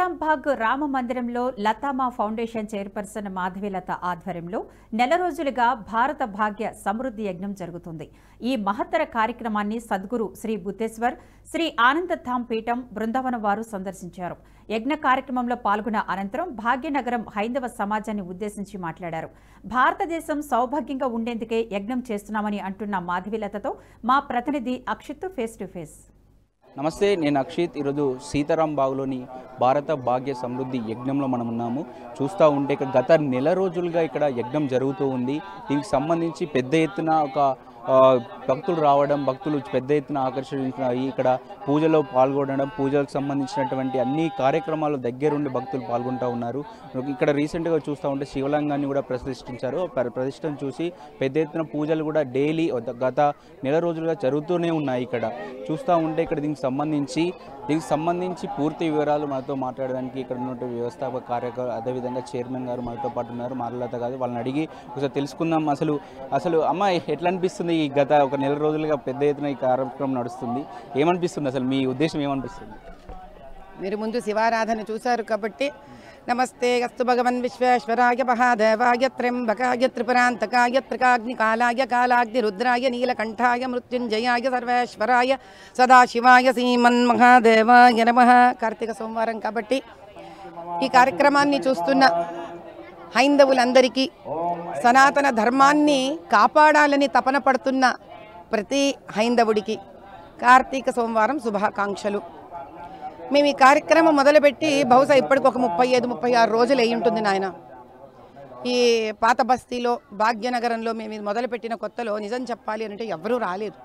సీతారాంబాగ్ రామ మందిరంలో లతామా foundation chairperson Madhavilatha ఆధ్వర్యంలో నెల రోజులుగా భారత భాగ్య సమృద్ధి యజ్ఞం జరుగుతుంది ఈ మహత్తర కార్యక్రమాన్ని సద్గురు శ్రీ బుద్ధేశ్వర్ శ్రీ ఆనందధామ్ పీఠం బృందావనం వారు సందర్శించారు యజ్ఞ కార్యక్రమంలో పాల్గొన్న అనంతరం భాగ్యనగరం హైందవ సమాజాన్ని ఉద్దేశించి మాట్లాడారు భారతదేశం సౌభాగ్యంగా ఉండేందుకే యజ్ఞం చేస్తున్నామని అంటున్న మాధవీలతతో మా ప్రతినిధి అక్షిత్ ఫేస్ టు ఫేస్ నమస్తే నేను అక్షిత్ ఈరోజు సీతారాం బాగులోని భారత భాగ్య సమృద్ధి యజ్ఞంలో మనం ఉన్నాము చూస్తూ ఉంటే ఇక్కడ గత నెల రోజులుగా ఇక్కడ యజ్ఞం జరుగుతూ ఉంది దీనికి సంబంధించి పెద్ద ఎత్తున ఒక ఆ, భక్తులు రావడం భక్తులు పెద్ద ఎత్తున ఆకర్షించాయి ఇక్కడ పూజలో పాల్గొనడం పూజలకు సంబంధించినటువంటి అన్ని కార్యక్రమాలు దగ్గరుండి భక్తులు పాల్గొంటూ ఉన్నారు ఇక్కడ రీసెంట్గా చూస్తూ ఉంటే శివలింగాన్ని కూడా ప్రతిష్ఠించారు ప్ర- ప్రతిష్టను చూసి పెద్ద ఎత్తున పూజలు కూడా డైలీ గత నెల రోజులుగా జరుగుతూనే ఉన్నాయి ఇక్కడ చూస్తూ ఉంటే ఇక్కడ దీనికి సంబంధించి దీనికి సంబంధించి పూర్తి వివరాలు మనతో మాట్లాడడానికి ఇక్కడ ఉన్నటువంటి వ్యవస్థాపక కార్యకర్త అదేవిధంగా చైర్మన్ గారు మనతో పాటు ఉన్నారు మారలత గారు వాళ్ళని అడిగి ఒకసారి తెలుసుకుందాం అసలు అసలు అమ్మ ఎట్లా అనిపిస్తుంది ఈ గత ఒక నెల రోజులుగా పెద్ద ఎత్తున ఈ కార్యక్రమం నడుస్తుంది ఏమనిపిస్తుంది అసలు మీ ఉద్దేశం ఏమనిపిస్తుంది మీరు ముందు శివారాధన చూశారు కాబట్టి నమస్తే అస్తు భగవన్ విశ్వేశ్వరాయ మహాదేవాయ త్ర్యంబకాయ త్రిపురాంతకాయ త్రికాగ్నికాలాయ కాలాగ్ని రుద్రాయ నీలకంఠాయ మృత్యుంజయాయ సర్వేశ్వరాయ సదాశివాయ శ్రీమన్ మహాదేవాయ నమ కార్తీక సోమవారం కాబట్టి ఈ కార్యక్రమాన్ని చూస్తున్న హైందవులందరికీ సనాతన ధర్మాన్ని కాపాడాలని తపన పడుతున్న ప్రతి హైందవుడికి కార్తీక సోమవారం శుభాకాంక్షలు మేము ఈ కార్యక్రమం మొదలుపెట్టి బహుశా ఇప్పటికి ఒక ముప్పై ఐదు ముప్పై ఆరు రోజులు అయి ఉంటుంది నాయన ఈ పాత బస్తీలో భాగ్యనగరంలో మేము ఇది మొదలుపెట్టిన కొత్తలో నిజం చెప్పాలి అని అంటే ఎవరూ రాలేదు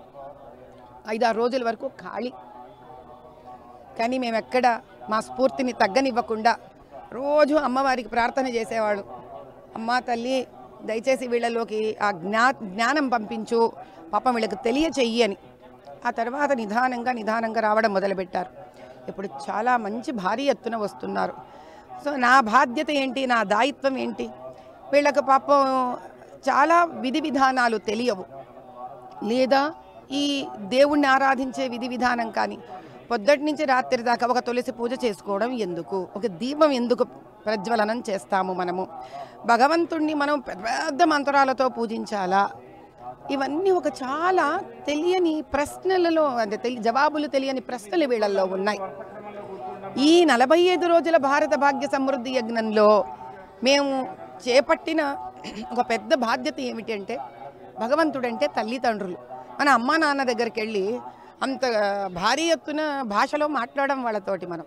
ఐదారు రోజుల వరకు ఖాళీ కానీ మేము ఎక్కడ మా స్ఫూర్తిని తగ్గనివ్వకుండా రోజు అమ్మవారికి ప్రార్థన చేసేవాళ్ళు అమ్మా తల్లి దయచేసి వీళ్ళలోకి ఆ జ్ఞా జ్ఞానం పంపించు పాపం వీళ్ళకి తెలియచెయ్యి అని ఆ తర్వాత నిదానంగా నిదానంగా రావడం మొదలుపెట్టారు ఇప్పుడు చాలా మంచి భారీ ఎత్తున వస్తున్నారు సో నా బాధ్యత ఏంటి నా దాయిత్వం ఏంటి వీళ్ళకి పాపం చాలా విధి విధానాలు తెలియవు లేదా ఈ దేవుణ్ణి ఆరాధించే విధి విధానం కానీ పొద్దుటి నుంచి రాత్రి దాకా ఒక తులసి పూజ చేసుకోవడం ఎందుకు ఒక దీపం ఎందుకు ప్రజ్వలనం చేస్తాము మనము భగవంతుణ్ణి మనం పెద్ద పెద్ద మంత్రాలతో పూజించాలా ఇవన్నీ ఒక చాలా తెలియని ప్రశ్నలలో అంటే తెలి జవాబులు తెలియని ప్రశ్నలు వీళ్ళల్లో ఉన్నాయి ఈ నలభై ఐదు రోజుల భారత భాగ్య సమృద్ధి యజ్ఞంలో మేము చేపట్టిన ఒక పెద్ద బాధ్యత ఏమిటి అంటే భగవంతుడంటే తల్లిదండ్రులు మన అమ్మా నాన్న దగ్గరికి వెళ్ళి అంత భారీ ఎత్తున భాషలో మాట్లాడడం వాళ్ళతోటి మనం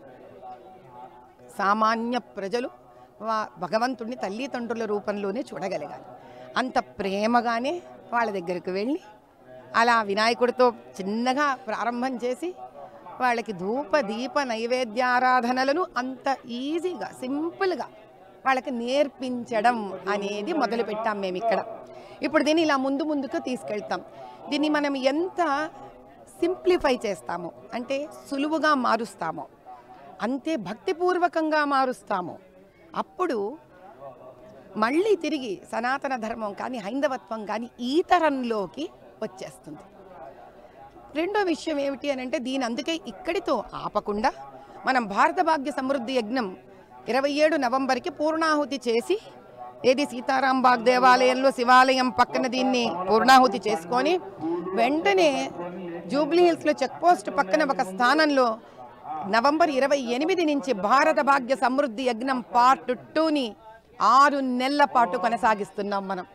సామాన్య ప్రజలు వా- భగవంతుడిని తల్లిదండ్రుల రూపంలోనే చూడగలగాలి అంత ప్రేమగానే వాళ్ళ దగ్గరికి వెళ్ళి అలా వినాయకుడితో చిన్నగా ప్రారంభం చేసి వాళ్ళకి ధూప దీప నైవేద్యారాధనలను అంత ఈజీగా సింపుల్గా వాళ్ళకి నేర్పించడం అనేది మొదలుపెట్టాం మేము ఇక్కడ ఇప్పుడు దీన్ని ఇలా ముందు ముందుకు తీసుకెళ్తాం దీన్ని మనం ఎంత సింప్లిఫై చేస్తామో అంటే సులువుగా మారుస్తామో అంతే భక్తిపూర్వకంగా మారుస్తాము అప్పుడు మళ్ళీ తిరిగి సనాతన ధర్మం కానీ హైందవత్వం కానీ ఈ తరంలోకి వచ్చేస్తుంది రెండో విషయం ఏమిటి అని అంటే దీని అందుకే ఇక్కడితో ఆపకుండా మనం భారత భాగ్య సమృద్ధి యజ్ఞం ఇరవై ఏడు నవంబర్కి పూర్ణాహుతి చేసి ఏది సీతారాంబాగ్ దేవాలయంలో శివాలయం పక్కన దీన్ని పూర్ణాహుతి చేసుకొని వెంటనే జూబ్లీ హిల్స్లో చెక్ పోస్ట్ పక్కన ఒక స్థానంలో నవంబర్ ఇరవై ఎనిమిది నుంచి భారత భాగ్య సమృద్ధి యజ్ఞం పార్ట్ టూని ఆరు నెలల పాటు కొనసాగిస్తున్నాం మనం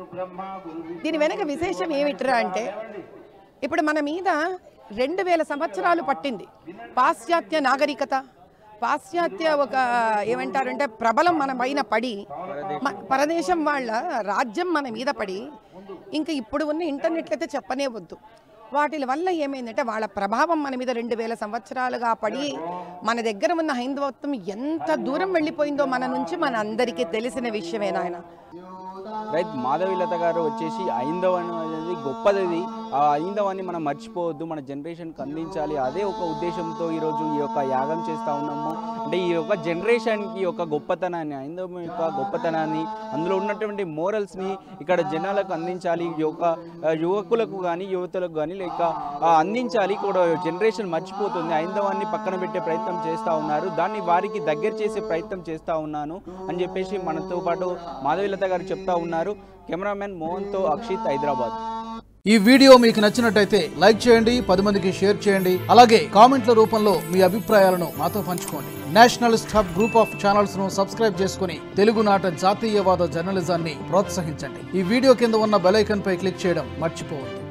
దీని వెనక విశేషం ఏమిట్రా అంటే ఇప్పుడు మన మీద రెండు వేల సంవత్సరాలు పట్టింది పాశ్చాత్య నాగరికత పాశ్చాత్య ఒక ఏమంటారంటే ప్రబలం మన పైన పడి మ- పరదేశం వాళ్ళ రాజ్యం మన మీద పడి ఇంకా ఇప్పుడు ఉన్న ఇంటర్నెట్ అయితే చెప్పనే వద్దు వాటి వల్ల ఏమైందంటే వాళ్ళ ప్రభావం మన మీద రెండు వేల సంవత్సరాలుగా పడి మన దగ్గర ఉన్న హైందవత్వం ఎంత దూరం వెళ్ళిపోయిందో మన నుంచి మన అందరికీ తెలిసిన విషయమే నాయన రైట్ మాధవీలత గారు వచ్చేసి ఐందవ అనేది గొప్పది ఆ ఐందవాన్ని మనం మర్చిపోవద్దు మన జనరేషన్కి అందించాలి అదే ఒక ఉద్దేశంతో ఈరోజు ఈ యొక్క యాగం చేస్తూ ఉన్నాము అంటే ఈ యొక్క జనరేషన్కి ఒక గొప్పతనాన్ని ఐందవం యొక్క గొప్పతనాన్ని అందులో ఉన్నటువంటి మోరల్స్ని ఇక్కడ జనాలకు అందించాలి ఈ యొక్క ఆ, యువకులకు కానీ యువతులకు కానీ లేక ఆ, అందించాలి కూడా జనరేషన్ మర్చిపోతుంది ఐందవాన్ని పక్కన పెట్టే ప్రయత్నం చేస్తూ ఉన్నారు దాన్ని వారికి దగ్గర చేసే ప్రయత్నం చేస్తూ ఉన్నాను అని చెప్పేసి మనతో పాటు మాధవీలత గారు చెప్తా ఉన్నారు కెమెరామెన్ మోహన్తో అక్షిత్ హైదరాబాద్ ఈ వీడియో మీకు నచ్చినట్టయితే లైక్ చేయండి పది మందికి షేర్ చేయండి అలాగే కామెంట్ల రూపంలో మీ అభిప్రాయాలను మాతో పంచుకోండి nationalist hub group of channels ను సబ్స్క్రైబ్ చేసుకుని తెలుగునాట జాతీయవాద జర్నలిజాన్ని ప్రోత్సహించండి ఈ వీడియో కింద ఉన్న బెల్ ఐకాన్ పై క్లిక్ చేయడం మర్చిపోవద్దు